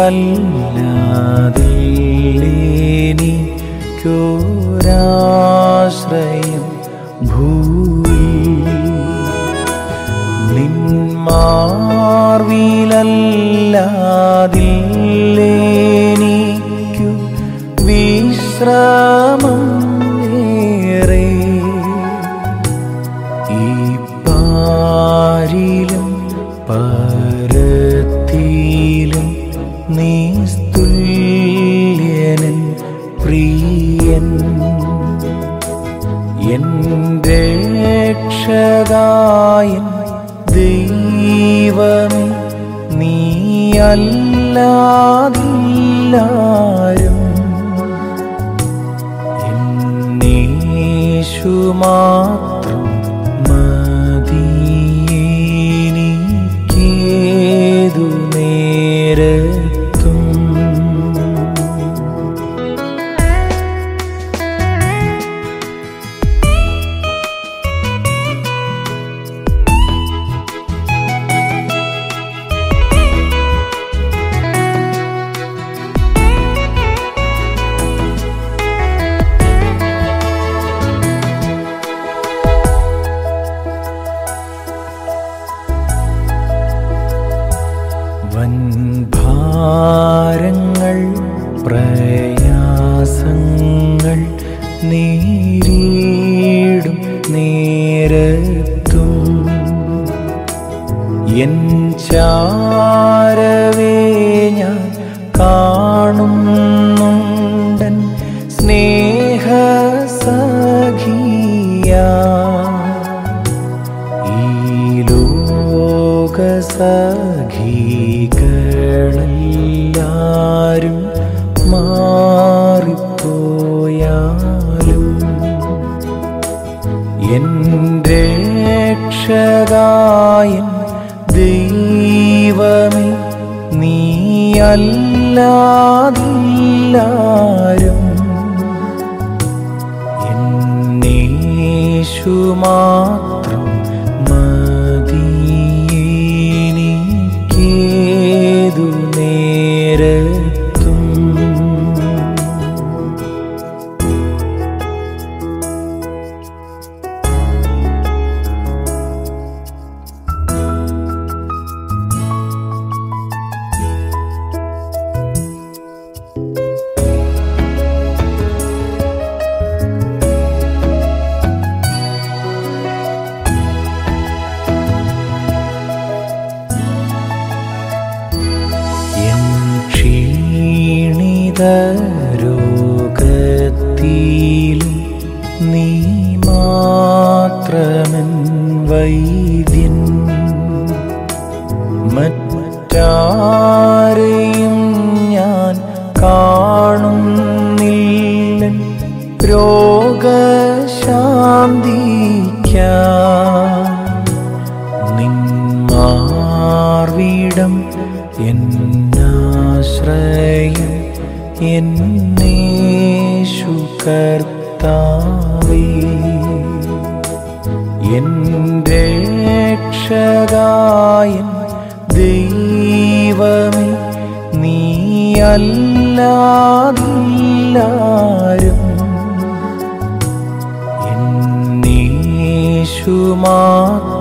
നീയല്ലാതില്ലേനിക്കൊരാശ്രയം ഭൂവി നിന്മാർവിലല്ലാതില്ലേനിക്കു വിശ്രമം ഏറെ ഈ പാരിലും പരത്തിലും നീ സ്തുല്യനൻ പ്രിയൻ എൻ രക്ഷകായൻ ദൈവമേ നീയല്ലാതില്ലാരും എന്നേശു മാത്രം മതിയേനിക്കേതു നേരത്തും വൻഭാരങ്ങൾ പ്രയാസങ്ങൾ നേരിടും നേരത്തും എൻ ചാരവേ ഞാൻ കാണുന്നുണ്ടൻ സ്നേഹസഖിയാ ഈ ലോകസഖികളെല്ലാരും മാറിപ്പോയാലും എൻ രക്ഷകായൻ ദൈവമേ നീയല്ലാതില്ലാരും എന്നേശു മാത്രം മതിയേനിക്കേതു നേരത്തും എൻ ക്ഷീണിത രോഗത്തിലും നീ മാത്രമൻ വൈദ്യൻ മറ്റാരെയും ഞാൻ കാണുന്നില്ലൻ രോഗശാന്തിക്കാൻ നിന്മാർവിടം എന്നാശ്രയം എന്നേശു കർത്താവേ എൻ രക്ഷകായൻ ദൈവമേ നീയല്ലാതില്ലാരും എന്നേശു മാത്രം